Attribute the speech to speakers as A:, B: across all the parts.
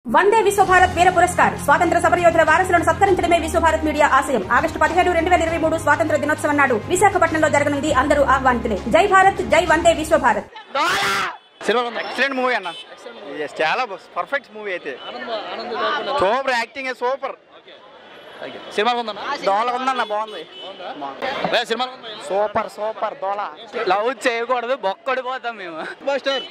A: వందే విశ్వభారత్ వీర పురస్కార్ స్వాతంత్ర సమరయోధుల వారసులను సత్కరించడమే విశ్వభారత్ మీడియా ఆశయం ఆగస్టు పదిహేడు రెండు వేల ఇరవై మూడు స్వాతంత్ర దినోత్సవం నాడు విశాఖపట్నంలో జరగనుంది అందరూ ఆహ్వానితులే జై భారత్ జై వందే విశ్వభారత్
B: సినిమా ఎక్సలెంట్ మూవీ అన్న Yes, చాలా పర్ఫెక్ట్ మూవీ అయితే సూపర్ యాక్టింగ్ సూపర్
C: సినిమా ఉందన్న
B: దోల ఉందన్న బాగుంది
C: సినిమా
B: సూపర్ సూపర్ దోల
C: లవ్ చేయకూడదు బొక్కడిపోతాం మేము
B: పోస్టర్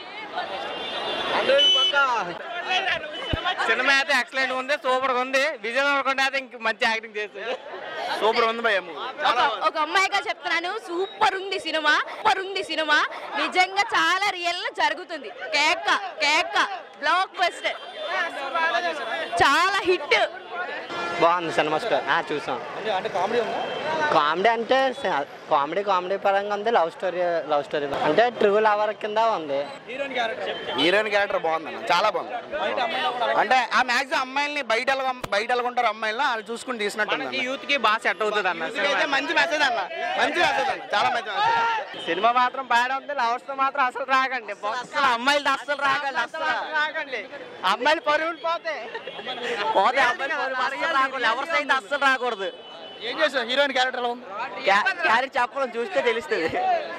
B: సినిమా అయితే ఎక్సలెంట్ ఉంది సూపర్ ఉంది విజయ్ దేవరకొండ అయితే ఇంక మంచి యాక్టింగ్ చేస్తుంది సూపర్ ఉంది భయ మూవీ
D: ఒక ఒక అమ్మాయిగా చెప్తున్నాను సూపర్ ఉంది సినిమా సూపర్ ఉంది సినిమా నిజంగా చాలా రియల్ గా జరుగుతుంది కేక కేక బ్లాక్ బస్టర్ చాలా హిట్
E: బాగుంది సినిమా స్టోరీ చూసాం
C: అంటే కామెడీ ఉందా
E: కామెడీ అంటే స- కామెడీ కామెడీ పరంగా ఉంది లవ్ స్టోరీ లవ్ స్టోరీ అంటే ట్రూ లవర్ కింద ఉంది
C: హీరోయిన్ క్యారెక్టర్
B: హీరోయిన్ క్యారెక్టర్ బాగుందన్న చాలా బాగుంది అంటే ఆ మ్యాక్సిమం అమ్మాయిల్ని బయట ఎలాగ- బయట ఎలాగుంటారు అమ్మాయిలను వాళ్ళు చూసుకుని తీసినట్టు
E: యూత్ కి బాగా సెట్ అవుతుంది అన్న
B: అయితే మంచి మెసేజ్ అన్న మంచి మెసేజ్ అన్న చాలా మంచి మెసేజ్
E: సినిమా మాత్రం బాగా ఉంది లవర్స్ తో మాత్రం అసలు రాకండి అసలు అమ్మాయిలు అసలు రాకండి అసలు రాకండి అమ్మాయిలు పరుగులు పోతాయి పోతే అమ్మాయిలు పరుగులు అస్సలు రాకూడదు లవర్స్ అయితే అస్సలు రాకూడదు
C: ఏం చేసావు హీరోయిన్ క్యారెక్టర్ ఎలా ఉంది
E: క్యారెట్ చెప్పడం చూస్తే తెలుస్తుంది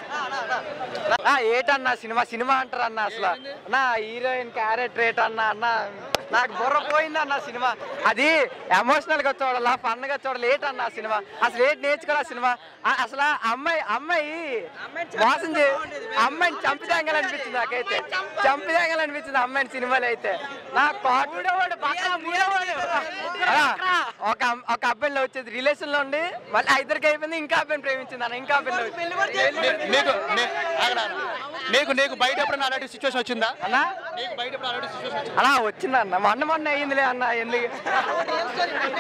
E: ఏటన్నా సినిమా సినిమా అంటారు అన్న అసలు నా హీరోయిన్ క్యారెక్టర్ ఏటన్నా అన్న నాకు బుర్ర పోయింది అన్న సినిమా అది ఎమోషనల్ గా చూడాలా ఫన్ గా చూడాలి ఏటన్నా సినిమా అసలు ఏంటి నేర్చుకోవాలి సినిమా ఆ- అసలు ఆ అమ్మాయి అమ్మాయి మోసం చే అమ్మాయిని చంపిదాంగాలనిపించింది నాకైతే చంపిదాంగాలనిపించింది అమ్మాయిని సినిమాలో అయితే నాకు ఒక అమ్- ఒక అబ్బాయిలో వచ్చేది రిలేషన్ లో ఉండి మళ్ళీ ఆ ఇద్దరికి అయిపోయింది ఇంకా అబ్బాయిని ప్రేమించింది అన్న ఇంకా అబ్బాయిలో
C: నీకు నీ- ఆగరా. నీకు నీకు బయట ఎప్పుడైనా అలాంటి సిచ్యువేషన్ వచ్చిందా
E: అన్నా
C: నీకు బయట ఎప్పుడు అలాంటి సిచ్యువేషన్
E: అలా వచ్చిందన్న మొన్న మొన్న అయ్యిందిలే అన్న ఎందుకు